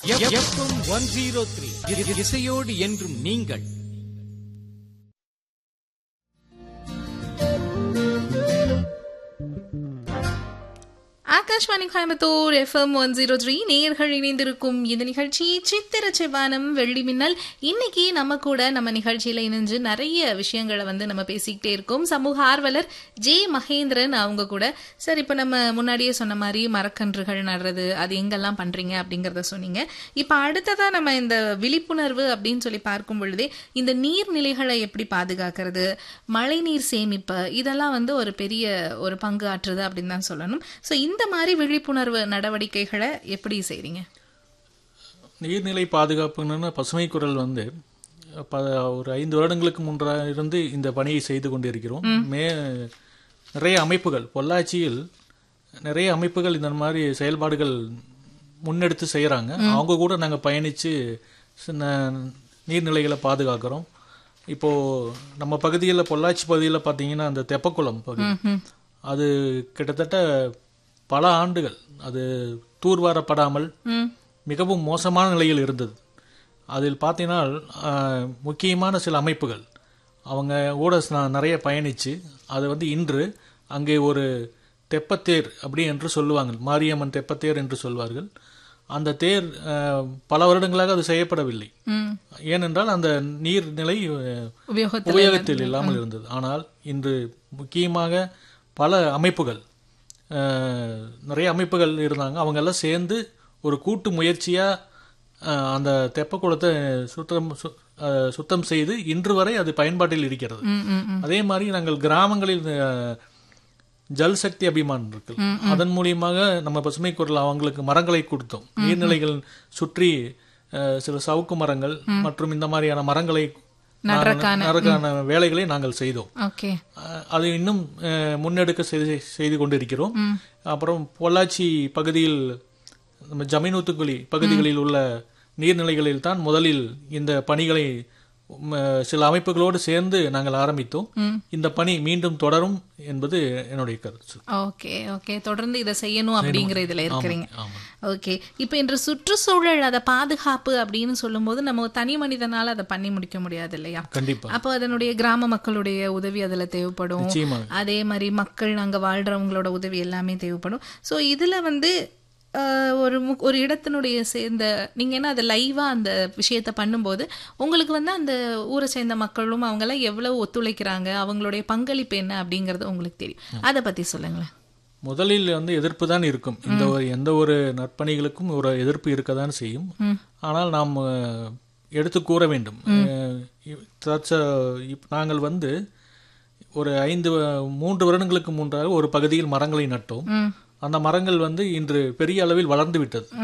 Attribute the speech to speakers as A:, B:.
A: FM one zero three இசையோடு என்றும் நீங்கள்
B: Akashvani Coimbatore FM one zero three நேயர்கள் இணைந்திருக்கும் இந்த நிகழ்ச்சி சித்திர செவ்வானம் வெள்ளி மின்னல் இன்னைக்கு நம்ம கூட நம்ம நிகழ்ச்சியில இணைஞ்சு நிறைய விஷயங்களை வந்து நம்ம பேசிக்கிட்டே இருக்கோம் சமூக ஆர்வலர் ஜே மகேந்திரன் அவங்க கூட சார் இப்போ நம்ம முன்னாடியே சொன்ன மாதிரி மரக்கன்றுகள் நடுறது அது எங்கெல்லாம் பண்றீங்க அப்படிங்கறத சொன்னீங்க இப்போ அடுத்ததா நம்ம இந்த விழிப்புணர்வு அப்படின்னு சொல்லி பார்க்கும் பொழுதே இந்த நீர்நிலைகளை எப்படி பாதுகாக்கிறது மழைநீர் சேமிப்பு இதெல்லாம் வந்து ஒரு பெரிய ஒரு பங்கு ஆற்றுது அப்படின்னு தான் சொல்லணும் ஸோ இந்த மாதிரி விழிப்புணர்வு நடவடிக்கைகளை எப்படி செய்றீங்க
C: நீர்நிலை பாதுகாப்புன்னு பசுமை குரல் வந்து ப- ஒரு ஐந்து வருடங்களுக்கு முன்றா இருந்து இந்த பணியை செய்து கொண்டிருக்கிறோம் மே நிறைய அமைப்புகள் பொள்ளாச்சியில் நிறைய அமைப்புகள் இந்த மாதிரி செயல்பாடுகள் முன்னெடுத்து செய்யறாங்க அவங்க கூட நாங்க பயணிச்சு சின்ன நீர்நிலைகளை பாதுகாக்கிறோம் இப்போ நம்ம பகுதியில் பொள்ளாச்சி பகுதியில் பார்த்தீங்கன்னா அந்த தெப்பக்குளம் பகுதி அது கிட்டத்தட்ட பல ஆண்டுகள் அது தூர்வாரப்படாமல்
B: ம்
C: மிகவும் மோசமான நிலையில் இருந்தது அதில் பார்த்தீங்கன்னா ஆஹ், முக்கியமான சில அமைப்புகள் அவங்க கூட நான் நிறைய பயணிச்சு அது வந்து இன்று அங்கே ஒரு தெப்பத்தேர் அப்படி என்று சொல்லுவாங்க மாரியம்மன் தெப்பத்தேர் என்று சொல்வார்கள் அந்த தேர் ஆஹ், பல வருடங்களாக அது செய்யப்படவில்லை
B: ம்
C: ஏனென்றால் அந்த நீர்நிலை ஆஹ்,
B: உபயோகத்தில்
C: உபயோகத்தில் இல்லாமல் இருந்தது ஆனால் இன்று முக்கியமாக பல அமைப்புகள் அஹ், நிறைய அமைப்புகள் இருந்தாங்க அவங்க எல்லாம் சேர்ந்து ஒரு கூட்டு முயற்சியா அஹ், அந்த தெப்பக்குளத்தை சுத்தம் சு- அஹ், சுத்தம் செய்து இன்று வரை அது பயன்பாட்டில் இருக்கிறது
B: ம் ம் ம்
C: அதே மாதிரி நாங்கள் கிராமங்களில் அஹ், ஜல் சக்தி அபிமான் இருக்கு அதன் மூலியமாக நம்ம பசுமை குரல் அவங்களுக்கு மரங்களை கொடுத்தோம் நீர்நிலைகள் சுற்றி அஹ், சில சவுக்கு மரங்கள் மற்றும் இந்த மாதிரியான மரங்களை
B: நடுறக்கான.
C: நடுறக்கான வேலைகளை நாங்கள் செய்தோம்
B: ஓகே
C: அஹ், அது இன்னும் அஹ், முன்னெடுக்க செய்து செய்து கொண்டிருக்கிறோம் அப்புறம் பொள்ளாச்சி பகுதியில் நம்ம ஜமீனூத்துக்குழி பகுதிகளில் உள்ள நீர்நிலைகளில் தான் முதலில் இந்த பணிகளை உம், அஹ், சில அமைப்புகளோடு சேர்ந்து நாங்கள் ஆரம்பித்தோம் இந்த பணி மீண்டும் தொடரும் என்பது என்னுடைய கருத்து
B: ஓகே ஓகே தொடர்ந்து இதை செய்யணும் அப்படிங்கிற இதுல இருக்கிறீங்க
C: ஆமா
B: ஓகே இப்போ இன்று சுற்றுச்சூழல் அதை பாதுகாப்பு அப்படின்னு சொல்லும்போது நம்ம ஒரு தனி மனிதனால அதை பண்ணி முடிக்க முடியாது இல்லையா
C: கண்டிப்பா
B: அப்போ அதனுடைய கிராம மக்களுடைய உதவி அதுல தேவைப்படும்
C: நிச்சயமாக
B: அதே மாதிரி மக்கள் அங்க வாழ்றவங்களோட உதவி எல்லாமே தேவைப்படும் ஸோ இதுல வந்து ஆஹ், ஒரு மு- ஒரு இடத்தினுடைய சேர்ந்த நீங்க என்ன அதை லைவா அந்த விஷயத்த பண்ணும்போது உங்களுக்கு வந்து அந்த ஊரை சேர்ந்த மக்களும் அவங்கெல்லாம் எவ்வளவு ஒத்துழைக்கிறாங்க அவங்களுடைய பங்களிப்பு என்ன அப்படிங்கறது உங்களுக்கு தெரியும் அதை பத்தி சொல்லுங்களேன்
C: முதலில் வந்து எதிர்ப்பு தான் இருக்கும் இந்த ஒரு எந்த ஒரு நற்பணிகளுக்கும் ஒரு எதிர்ப்பு இருக்க தான் செய்யும் ஆனால் நாம் அஹ், எடுத்து கூற வேண்டும் அஹ், இ- தற்ச- இப்- நாங்கள் வந்து ஒரு ஐந்து வ- மூன்று வருடங்களுக்கு முன்றாக ஒரு பகுதியில் மரங்களை நட்டோம்
B: ம்
C: அந்த மரங்கள் வந்து இன்று பெரிய அளவில் வளர்ந்து விட்டது